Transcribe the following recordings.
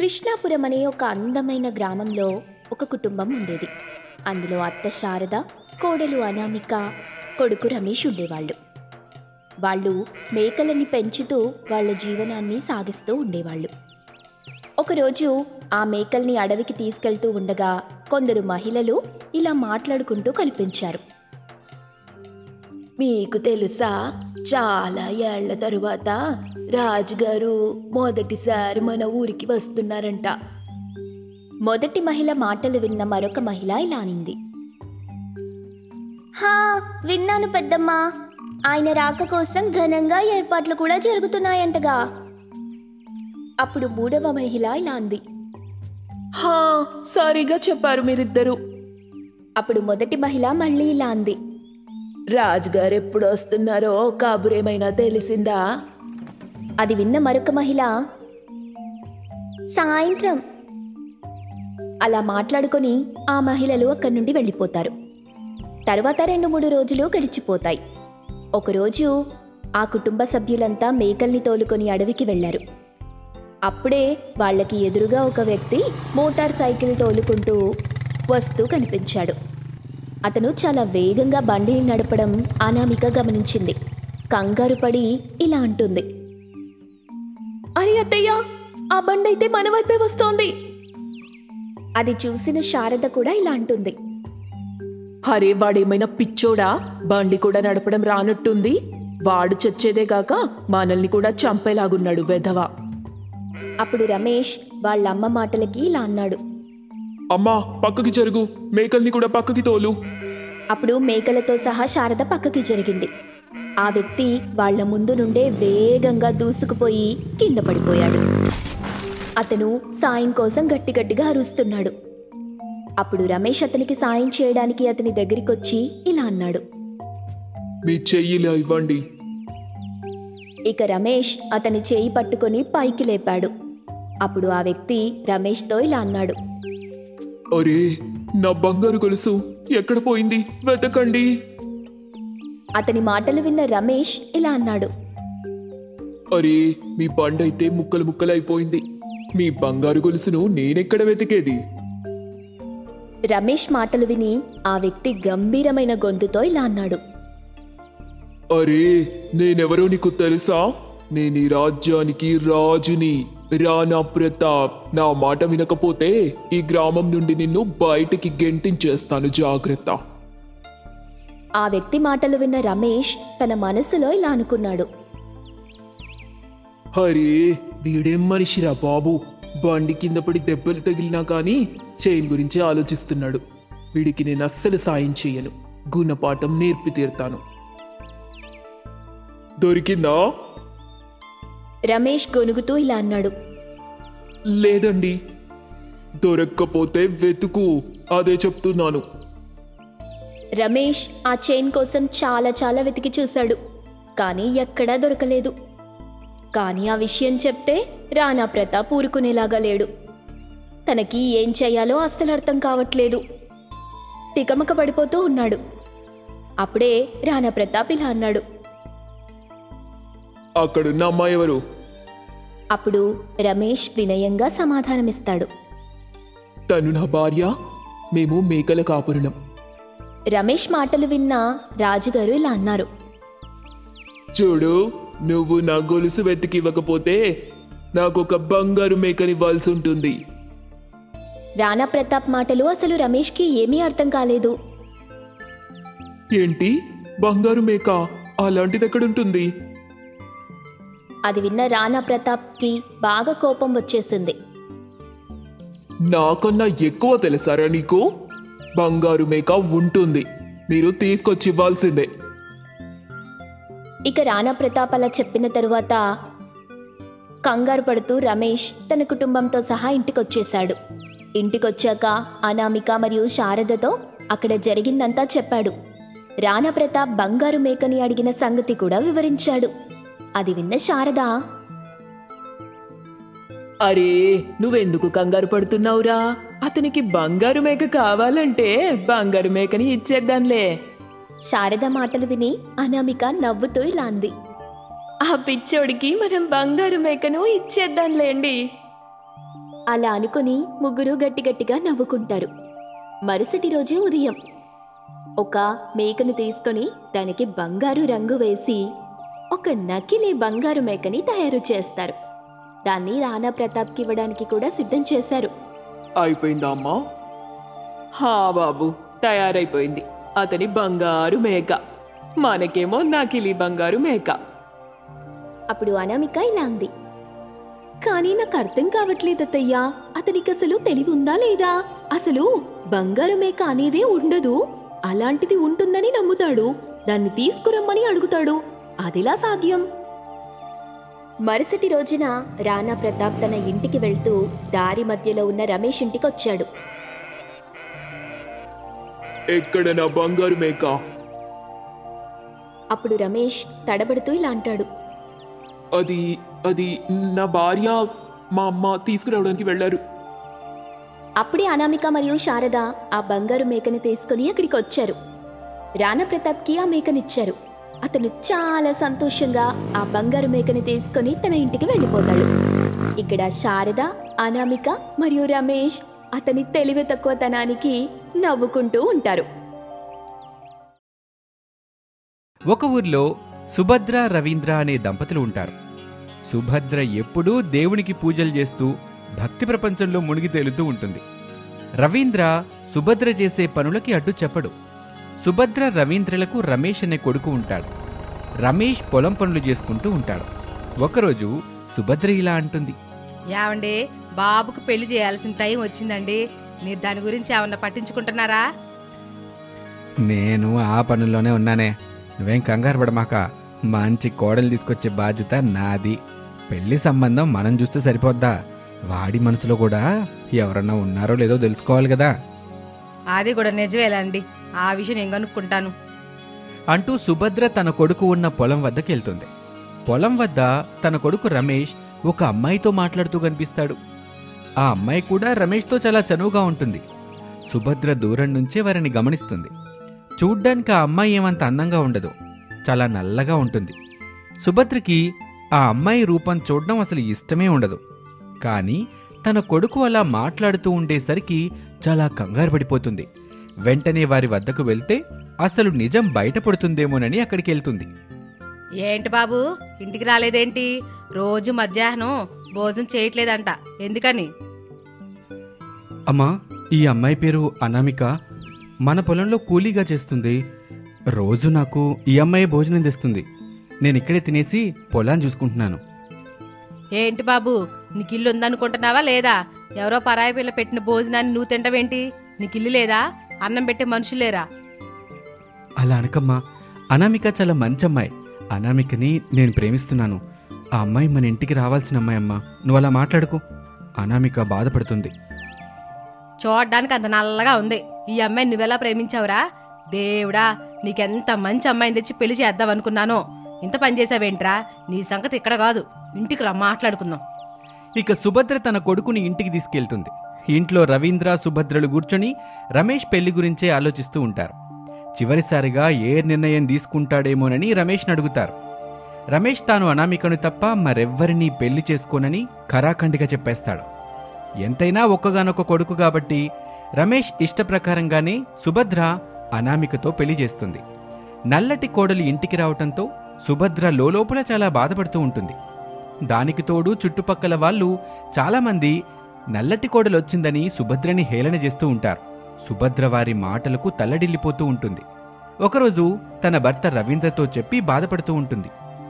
కృష్ణాపురం అనే ఒక అందమైన గ్రామంలో ఒక కుటుంబం ఉండేది అందులో అత్త శారద కోడలు అనామిక కొడుకు రమేష్ ఉండేవాళ్ళు వాళ్ళు మేకలని పెంచుతూ వాళ్ళ జీవనాన్ని సాగిస్తూ ఉండేవాళ్ళు ఒకరోజు ఆ మేకల్ని అడవికి తీసుకెళ్తూ ఉండగా కొందరు మహిళలు ఇలా మాట్లాడుకుంటూ కనిపించారు మీకు తెలుసా చాలా ఏళ్ల తరువాత రాజుగారు మొదటిసారి మన ఊరికి వస్తున్నారంట మొదటి మహిళ మాటలు విన్న మరొక మహిళ ఇలా అనింది హా విన్నాను పెద్దమ్మా ఆయన రాక కోసం ఘనంగా ఏర్పాట్లు కూడా జరుగుతున్నాయంటగా అప్పుడు మూడవ మహిళ ఇలా అంది హా సరిగా చెప్పారు మీరిద్దరు అప్పుడు మొదటి మహిళ మళ్ళీ ఇలా అంది రాజుగారు ఎప్పుడు వస్తున్నారో కబురేమైనా తెలిసిందా అది విన్న మరొక మహిళ సాయంత్రం అలా మాట్లాడుకొని ఆ మహిళలు అక్కడి నుండి వెళ్ళిపోతారు తర్వాత రెండు మూడు రోజులు గడిచిపోతాయి ఒకరోజు ఆ కుటుంబ సభ్యులంతా మేకల్ని తోలుకొని అడవికి వెళ్లారు అప్పుడే వాళ్ళకి ఎదురుగా ఒక వ్యక్తి మోటార్ సైకిల్ తోలుకుంటూ వస్తూ కనిపించాడు అతను చాలా వేగంగా బండిని నడపడం అనామిక గమనించింది కంగారు పడి ఇలా అంటుంది అరే అత్తయ్య ఆ బండి అయితే మన వైపే వస్తోంది అది చూసిన శారద కూడా ఇలా అంటుంది అరే వాడేమైనా పిచ్చోడా బండి కూడా నడపడం రానట్టుంది వాడు చచ్చేదే కాక మనల్ని కూడా చంపేలాగున్నాడు వెధవ అప్పుడు రమేష్ వాళ్ళ అమ్మ మాటలకి ఇలా అన్నాడు అమ్మా పక్కకి జరుగు మేకల్ని కూడా పక్కకి తోలు అప్పుడు మేకలతో సహా శారద పక్కకి జరిగింది ఆ వ్యక్తి వాళ్ళ ముందు నుండే వేగంగా దూసుకుపోయి కింద పడిపోయాడు అతను సాయం కోసం గట్టి గట్టిగా అరుస్తున్నాడు అప్పుడు రమేష్ అతనికి సాయం చేయడానికి అతని దగ్గరికొచ్చి ఇలా అన్నాడు మీ చెయ్యిలా ఇవ్వండి ఇక రమేష్ అతని చేయి పట్టుకొని పైకి లేపాడు అప్పుడు ఆ వ్యక్తి రమేష్తో ఇలా అన్నాడు అరే నా బంగారు గొలుసు ఎక్కడ పోయింది వెతకండి అతని మాటలు విన్న రమేష్ ఇలా అన్నాడు అరే మీ బండైతే ముక్కలు ముక్కలు అయిపోయింది మీ బంగారు గొలుసును నేనెక్కడ వెతికేది రమేష్ మాటలు విని ఆ వ్యక్తి గంభీరమైన గొంతుతో ఇలా అన్నాడు అరే నేనెవరో నీకు తెలుసా నేను ఈ రాజ్యానికి రాజుని రాణా ప్రతాప్ నా మాట వినకపోతే ఈ గ్రామం నుండి నిన్ను బయటికి గెంటించేస్తాను జాగ్రత్త ఆ వ్యక్తి మాటలు విన్న రమేష్ తన మనసులో ఇలా అనుకున్నాడు అరే వీడేం మనిషిరా బాబు బండి కింద పడి దెబ్బలు తగిలినా కానీ చైన్ గురించి ఆలోచిస్తున్నాడు వీడికి నేను అస్సలు సాయం చేయను గుణపాఠం నేర్పి తీరుతాను దొరికిందా రమేష్ గొనుగుతూ ఇలా అన్నాడు లేదండి దొరక్కపోతే వెతుకు అదే చెప్తున్నాను రమేష్ ఆ చైన్ కోసం చాలా చాలా వెతికి చూశాడు కానీ ఎక్కడా దొరకలేదు కానీ ఆ విషయం చెప్తే రాణా ప్రతాప్ ఊరుకునేలాగా లేడు తనకి ఏం చేయాలో అస్సలు అర్థం కావట్లేదు తికమక పడిపోతూ ఉన్నాడు అప్పుడే రాణా ప్రతాప్ ఇలా అన్నాడు అక్కడున్న అమ్మాయి ఎవరు అప్పుడు రమేష్ వినయంగా సమాధానమిస్తాడు తను నా భార్య మేము మేకల కాపురులం రమేష్ మాటలు విన్న రాజుగారు ఇలా అన్నారు చూడు నువ్వు నా గొలుసు వెతికి ఇవ్వకపోతే నాకు ఒక బంగారు మేకనివ్వాల్సి ఉంటుంది రాణా ప్రతాప్ మాటలు అసలు రమేష్కి ఏమీ అర్థం కాలేదు ఏంటి బంగారు మేక అలాంటిది ఎక్కడుంటుంది అది విన్న రాణా ప్రతాప్కి బాగా కోపం వచ్చేసింది నాకన్నా ఎక్కువ తెలుసారా నీకు బంగారు మేక ఉంటుంది మీరు తీసుకొచ్చి ఇవ్వాల్సిందే ఇక రాణా ప్రతాప్ అలా చెప్పిన తరువాత కంగారు పడుతూ రమేష్ తన కుటుంబంతో సహా ఇంటికొచ్చేశాడు ఇంటికొచ్చాక అనామిక మరియు శారదతో అక్కడ జరిగిందంతా చెప్పాడు రాణా ప్రతాప్ బంగారు మేకని అడిగిన సంగతి కూడా వివరించాడు అది విన్న శారద అరే నువ్వెందుకు కంగారు పడుతున్నావురా అతనికి బంగారు మేక కావాలంటే బంగారు మేకని ఇచ్చేద్దాంలే శారద మాటలు విని అనామిక నవ్వుతూ ఇలా అంది ఆ పిచ్చోడికి మనం బంగారు మేకను ఇచ్చేద్దాంలేండి అలా అనుకుని ముగ్గురు గట్టిగట్టిగా నవ్వుకుంటారు మరుసటి రోజు ఉదయం ఒక మేకను తీసుకొని దానికి బంగారు రంగు వేసి ఒక నకిలీ బంగారు మేకని తయారు చేస్తారు దాన్ని రాణా ప్రతాప్కి ఇవ్వడానికి కూడా సిద్ధం చేశారు అయిపోయిందా అమ్మా హా బాబు తయారైపోయింది అతని బంగారు మేక మనకేమో నకిలీ బంగారు మేక అప్పుడు అనామిక ఇలా అంది కానీ నాకు అర్థం కావట్లేదు అత్తయ్యా అతనికి అసలు తెలివి ఉందా లేదా అసలు బంగారు మేక అనేదే ఉండదు అలాంటిది ఉంటుందని నమ్ముతాడు దాన్ని తీసుకురమ్మని అడుగుతాడు అదిలా సాధ్యం మరుసటి రోజున రాణా ప్రతాప్ తన ఇంటికి వెళ్తూ దారి మధ్యలో ఉన్న రమేష్ ఇంటికి వచ్చాడు ఎక్కడ నా బంగారు మేక అప్పుడు రమేష్ తడబడుతూ ఇలా అంటాడు అది అది నా భార్య మా అమ్మ తీసుకురావడానికి వెళ్ళారు అప్పుడే అనామిక మరియు శారద ఆ బంగారు మేకని తీసుకుని అక్కడికి వచ్చారు రాణా ప్రతాప్కి ఆ మేకనిచ్చారు అతను చాలా సంతోషంగా ఆ బంగారు మేకని తీసుకొని తన ఇంటికి వెళ్ళిపోతాడు ఇక్కడ శారద అనామిక మరియు రమేష్ అతని తెలివి తక్కువతనానికి నవ్వుకుంటూ ఉంటారు ఒక ఊర్లో సుభద్ర రవీంద్ర అనే దంపతులు ఉంటారు సుభద్ర ఎప్పుడూ దేవునికి పూజలు చేస్తూ భక్తి ప్రపంచంలో మునిగి తేలుతూ ఉంటుంది రవీంద్ర సుభద్ర చేసే పనులకి అడ్డు చెప్పడు సుభద్ర రవీంద్రలకు రమేష్ అనే కొడుకు ఉంటాడు రమేష్ పొలం పనులు చేసుకుంటూ ఉంటాడు ఒకరోజు సుభద్ర ఇలా అంటుంది యావండి బాబుకు పెళ్లి చేయాల్సిన టైం వచ్చిందండి మీరు దాని గురించి ఏమన్నా పట్టించుకుంటున్నారా నేను ఆ పనుల్లోనే ఉన్నానే నువ్వేం కంగారు పడమాక మంచి కోడలు తీసుకొచ్చే బాధ్యత నాది పెళ్లి సంబంధం మనం చూస్తే సరిపోద్దా వాడి మనసులో కూడా ఎవరన్నా ఉన్నారో లేదో తెలుసుకోవాలి కదా అది కూడా నిజమేలండి ఆ విషయం నేను కనుక్కుంటాను అంటూ సుభద్ర తన కొడుకు ఉన్న పొలం వద్దకు వెళ్తుంది పొలం వద్ద తన కొడుకు రమేష్ ఒక అమ్మాయితో మాట్లాడుతూ కనిపిస్తాడు ఆ అమ్మాయి కూడా రమేష్తో చాలా చనువుగా ఉంటుంది సుభద్ర దూరం నుంచే వారిని గమనిస్తుంది చూడ్డానికి ఆ అమ్మాయి ఏమంత అందంగా ఉండదు చాలా నల్లగా ఉంటుంది సుభద్రకి ఆ అమ్మాయి రూపం చూడడం అసలు ఇష్టమే ఉండదు కానీ తన కొడుకు అలా మాట్లాడుతూ ఉండేసరికి చాలా కంగారు పడిపోతుంది వెంటనే వారి వద్దకు వెళ్తే అసలు నిజం బయటపడుతుందేమోనని అక్కడికి వెళ్తుంది ఏంటి బాబు ఇంటికి రాలేదేంటి రోజు మధ్యాహ్నం భోజనం చేయట్లేదంట ఎందుకని అమ్మా ఈ అమ్మాయి పేరు అనామిక మన పొలంలో కూలీగా చేస్తుంది రోజు నాకు ఈ అమ్మాయి భోజనం తెస్తుంది నేను ఇక్కడే తినేసి పొలాన్ని చూసుకుంటున్నాను ఏంటి బాబు నీకు ఇల్లు ఉందనుకుంటున్నావా లేదా ఎవరో పరాయి పిల్ల పెట్టిన భోజనాన్ని నువ్వు తింటవేంటి నీకు ఇల్లు లేదా అన్నం పెట్టే మనుషులు లేరా అలా అనకమ్మా అనామిక చాలా మంచి అమ్మాయి అనామికని నేను ప్రేమిస్తున్నాను ఆ అమ్మాయి మన ఇంటికి రావాల్సిన అమ్మాయి అమ్మా నువ్వు అలా మాట్లాడుకో అనామిక బాధపడుతుంది చూడ్డానికి అంత నల్లగా ఉంది ఈ అమ్మాయిని నువ్వెలా ప్రేమించావురా దేవుడా నీకెంత మంచి అమ్మాయిని తెచ్చి పెళ్లి చేద్దాం అనుకున్నానో ఇంత పని చేసావేంట్రా నీ సంగతి ఇక్కడ కాదు ఇంటికి రా మాట్లాడుకుందాం ఇక సుభద్ర తన కొడుకుని ఇంటికి తీసుకెళ్తుంది ఇంట్లో రవీంద్ర సుభద్రలు కూర్చొని రమేష్ పెళ్లి గురించే ఆలోచిస్తూ ఉంటారు చివరిసారిగా ఏ నిర్ణయం తీసుకుంటాడేమోనని రమేష్ని అడుగుతారు రమేష్ తాను అనామికను తప్ప మరెవ్వరినీ పెళ్లి చేసుకోనని ఖరాఖండిగా చెప్పేస్తాడు ఎంతైనా ఒక్కగానొక్క కొడుకు కాబట్టి రమేష్ ఇష్టప్రకారంగానే సుభద్ర అనామికతో పెళ్లి చేస్తుంది నల్లటి కోడలు ఇంటికి రావటంతో సుభద్ర లోలోపల చాలా బాధపడుతూ ఉంటుంది దానికి తోడు చుట్టుపక్కల వాళ్ళు చాలామంది నల్లటి కోడలొచ్చిందని సుభద్రని హేళన చేస్తూ ఉంటారు సుభద్ర వారి మాటలకు తల్లడిల్లిపోతూ ఉంటుంది ఒకరోజు తన భర్త రవీంద్రతో చెప్పి బాధపడుతూ ఉంటుంది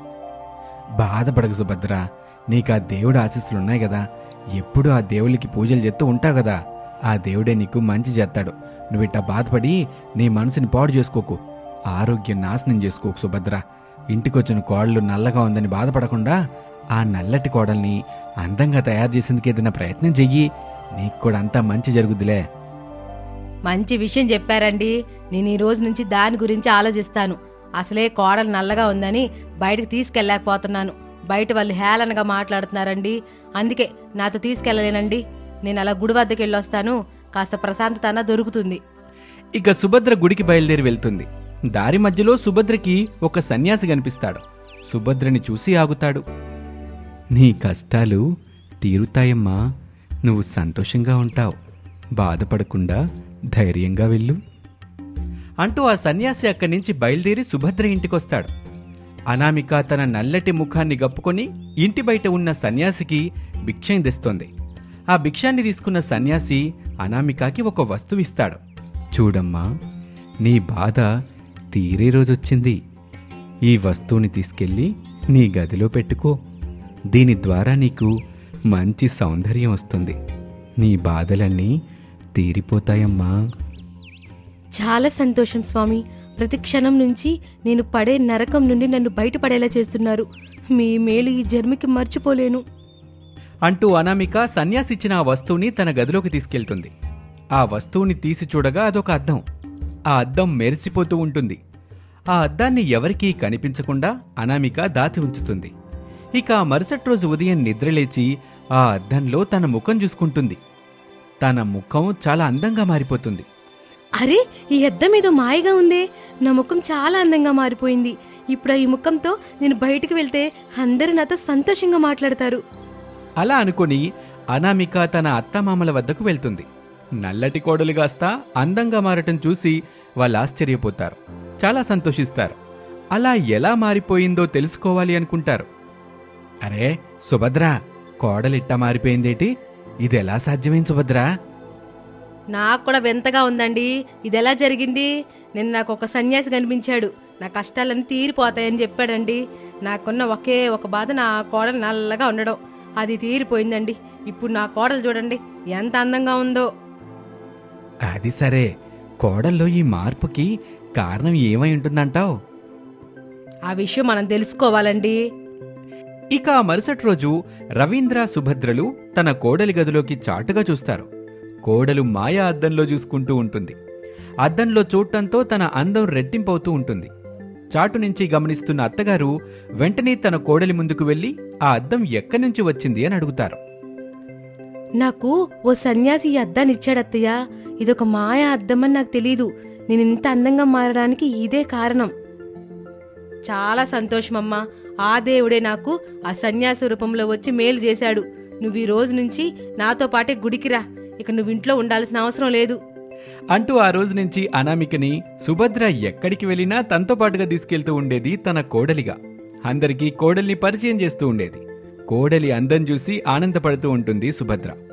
బాధపడకు సుభద్ర నీకు ఆ దేవుడు ఆశీస్సులున్నాయి కదా ఎప్పుడు ఆ దేవుడికి పూజలు చేస్తూ ఉంటావు కదా ఆ దేవుడే నీకు మంచి చేస్తాడు నువ్విట్టా బాధపడి నీ మనసుని పాడు చేసుకోకు ఆరోగ్యం నాశనం చేసుకోకు సుభద్ర ఇంటికొచ్చిన కోడలు నల్లగా ఉందని బాధపడకుండా ఆ నల్లటి కోడల్ని అందంగా తయారు చేసేందుకు ఏదైనా ప్రయత్నం చెయ్యి నీకు కూడా అంతా మంచి జరుగుద్దిలే మంచి విషయం చెప్పారండి నేను ఈ రోజు నుంచి దాని గురించి ఆలోచిస్తాను అసలే కోడలు నల్లగా ఉందని బయటకు తీసుకెళ్ళలేకపోతున్నాను బయట వాళ్ళు హేళనగా మాట్లాడుతున్నారండి అందుకే నాతో తీసుకెళ్ళలేనండి నేను అలా గుడి వద్దకు వెళ్ళొస్తాను కాస్త ప్రశాంతత అన్న దొరుకుతుంది ఇక సుభద్ర గుడికి బయలుదేరి వెళ్తుంది దారి మధ్యలో సుభద్రకి ఒక సన్యాసి కనిపిస్తాడు సుభద్రని చూసి ఆగుతాడు నీ కష్టాలు తీరుతాయమ్మా నువ్వు సంతోషంగా ఉంటావు బాధపడకుండా ధైర్యంగా వెళ్ళు అంటూ ఆ సన్యాసి అక్కడి నుంచి బయలుదేరి సుభద్ర ఇంటికొస్తాడు అనామిక తన నల్లటి ముఖాన్ని గప్పుకొని ఇంటి బయట ఉన్న సన్యాసికి భిక్షం తెస్తోంది ఆ భిక్షాన్ని తీసుకున్న సన్యాసి అనామికకి ఒక వస్తువు ఇస్తాడు చూడమ్మా నీ బాధ తీరే రోజొచ్చింది ఈ వస్తువుని తీసుకెళ్ళి నీ గదిలో పెట్టుకో దీని ద్వారా నీకు మంచి సౌందర్యం వస్తుంది నీ బాధలన్నీ తీరిపోతాయమ్మా చాలా సంతోషం స్వామి ప్రతి క్షణం నుంచి నేను పడే నరకం నుండి నన్ను బయటపడేలా చేస్తున్నారు మీ మేలు ఈ జన్మకి మర్చిపోలేను అంటూ అనామిక సన్యాసిచ్చిన ఆ వస్తువుని తన గదిలోకి తీసుకెళ్తుంది ఆ వస్తువుని తీసి చూడగా అదొక అద్దం ఆ అద్దం మెరిసిపోతూ ఉంటుంది ఆ అద్దాన్ని ఎవరికీ కనిపించకుండా అనామిక దాచి ఉంచుతుంది ఇక ఆ మరుసటి రోజు ఉదయం నిద్రలేచి ఆ అద్దంలో తన ముఖం చూసుకుంటుంది తన ముఖం చాలా అందంగా మారిపోతుంది అరే ఈ అద్దం ఏదో మాయగా ఉందే నా ముఖం చాలా అందంగా మారిపోయింది ఇప్పుడు ఈ ముఖంతో నేను బయటికి వెళ్తే అందరూ నాతో సంతోషంగా మాట్లాడతారు అలా అనుకుని అనామిక తన అత్తమామల వద్దకు వెళ్తుంది నల్లటి కోడలు కాస్త అందంగా మారటం చూసి వాళ్ళు ఆశ్చర్యపోతారు చాలా సంతోషిస్తారు అలా ఎలా మారిపోయిందో తెలుసుకోవాలి అనుకుంటారు అరే సుభద్ర కోడలిట్ట మారిపోయిందేటి ఇది ఎలా సాధ్యమైంది సుభద్రా నాకు కూడా వింతగా ఉందండి ఇది ఎలా జరిగింది నిన్న నాకు ఒక సన్యాసి కనిపించాడు నా కష్టాలన్నీ తీరిపోతాయని చెప్పాడండి నాకున్న ఒకే ఒక బాధ నా కోడలు నల్లగా ఉండడం అది తీరిపోయిందండి ఇప్పుడు నా కోడలు చూడండి ఎంత అందంగా ఉందో అది సరే కోడల్లో ఈ మార్పుకి కారణం ఏమై ఉంటుందంటావు ఆ విషయం మనం తెలుసుకోవాలండి ఇక ఆ మరుసటి రోజు రవీంద్ర సుభద్రలు తన కోడలి గదిలోకి చాటుగా చూస్తారు కోడలు మాయా అద్దంలో చూసుకుంటూ ఉంటుంది అద్దంలో చూడటంతో తన అందం రెట్టింపవుతూ ఉంటుంది చాటు నుంచి గమనిస్తున్న అత్తగారు వెంటనే తన కోడలి ముందుకు వెళ్లి ఆ అద్దం ఎక్కడి నుంచి వచ్చింది అని అడుగుతారు నాకు ఓ సన్యాసి ఈ అద్దాన్ని ఇచ్చాడత్తయ్య ఇదొక మాయా అద్దం అని నాకు తెలీదు నేను ఇంత అందంగా మారడానికి ఇదే కారణం చాలా సంతోషమమ్మా ఆ దేవుడే నాకు ఆ సన్యాసి రూపంలో వచ్చి మేలు చేశాడు నువ్వు ఈ రోజు నుంచి నాతో పాటే గుడికి రా ఇక నువ్వు ఇంట్లో ఉండాల్సిన అవసరం లేదు అంటూ ఆ రోజు నుంచి అనామికని సుభద్ర ఎక్కడికి వెళ్ళినా తనతో పాటుగా తీసుకెళ్తూ ఉండేది తన కోడలిగా అందరికీ కోడల్ని పరిచయం చేస్తూ ఉండేది కోడలి అందం చూసి ఆనందపడుతూ ఉంటుంది సుభద్ర